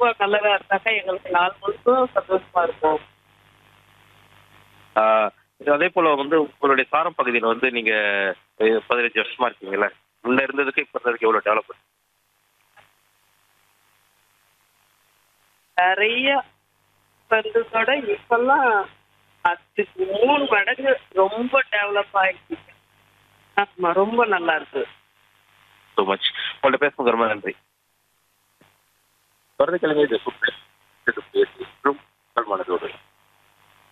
ரொம்ப நல்லதா இருந்தாக்கா எங்களுக்கு நாள் முழுக்கும் சந்தோஷமா இருக்கும் ஆஹ் அதே போல வந்து உங்களுடைய சாரம் பகுதியில் வந்து நீங்க அஹ், பதினஞ்சு வருஷமா இருக்கீங்கல்ல முன்ன இருந்ததுக்கு இப்ப இருந்ததுக்கு எவ்வளவு டெவலப் நிறைய இருந்ததோட இப்பெல்லாம் அதுக்கு மூணு மடங்கு ரொம்ப டெவலப் ஆயிடுச்சு ஆமா ரொம்ப நல்லா இருக்கு ஸோ மச் உங்கள்ட்ட பேசுறது ரொம்ப நன்றி தொடர்ந்து கிழமை இது கூப்பிட்டு மனதோடு